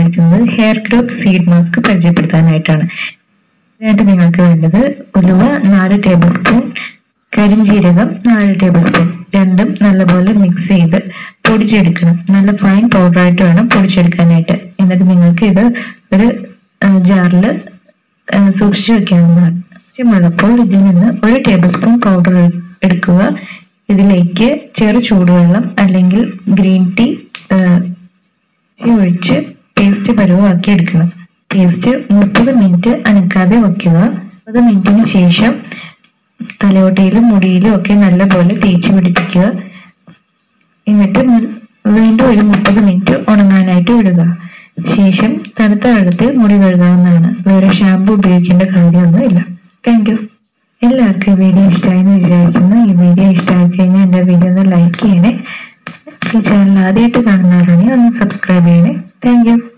പരിചയപ്പെടുത്തുന്നത് hair growth seed mask പരിചയപ്പെടുത്താനായിട്ടാണ് ഇതിനായിട്ട് നിങ്ങൾക്ക് വേണ്ടത് ഉലുവ നാല് ടേബിൾ സ്പൂൺ കരിഞ്ജീരകം നാല് ടേബിൾ സ്പൂൺ രണ്ടും നല്ലപോലെ മിക്സ് ചെയ്ത് പൊടിച്ചെടുക്കണം നല്ല ഫൈൻ പൗഡറായിട്ട് വേണം പൊടിച്ചെടുക്കാനായിട്ട് എന്നിട്ട് നിങ്ങൾക്ക് ഇത് ഒരു ജാറിൽ സൂക്ഷിച്ചു വെക്കാവുന്നതാണ് ആവശ്യമുള്ളപ്പോൾ ഇതിൽ നിന്ന് ഒരു ടേബിൾ സ്പൂൺ പൗഡർ എടുക്കുക ഇതിലേക്ക് ചെറു ചൂടുവെള്ളം അല്ലെങ്കിൽ ഗ്രീൻ ടീ ഒഴിച്ച് പേസ്റ്റ് പരുവമാക്കി എടുക്കണം പേസ്റ്റ് മുപ്പത് മിനിറ്റ് അനക്കാതെ വെക്കുക മുപ്പത് മിനിറ്റിന് ശേഷം തലയോട്ടയിലും മുടിയിലും ഒക്കെ നല്ലപോലെ തേച്ച് പിടിപ്പിക്കുക എന്നിട്ട് ന- വീണ്ടും ഒരു മുപ്പത് മിനിറ്റ് ഉണങ്ങാനായിട്ട് വിടുക ശേഷം തണുത്ത വെള്ളത്തിൽ മുടി കഴുകാവുന്നതാണ് വേറെ ഷാമ്പു ഉപയോഗിക്കേണ്ട കാര്യമൊന്നുമില്ല താങ്ക് യു എല്ലാവർക്കും ഈ വീഡിയോ ഇഷ്ടമായി എന്ന് വിചാരിക്കുന്നു ഈ വീഡിയോ ഇഷ്ടമായി കഴിഞ്ഞാൽ എൻ്റെ വീഡിയോ ഒന്ന് ലൈക്ക് ചെയ്യണേ ഈ ചാനൽ ആദ്യമായിട്ട് കാണുന്നവരാണെങ്കിൽ ഒന്ന് സബ്സ്ക്രൈബ് ചെയ്യണേ താങ്ക് യു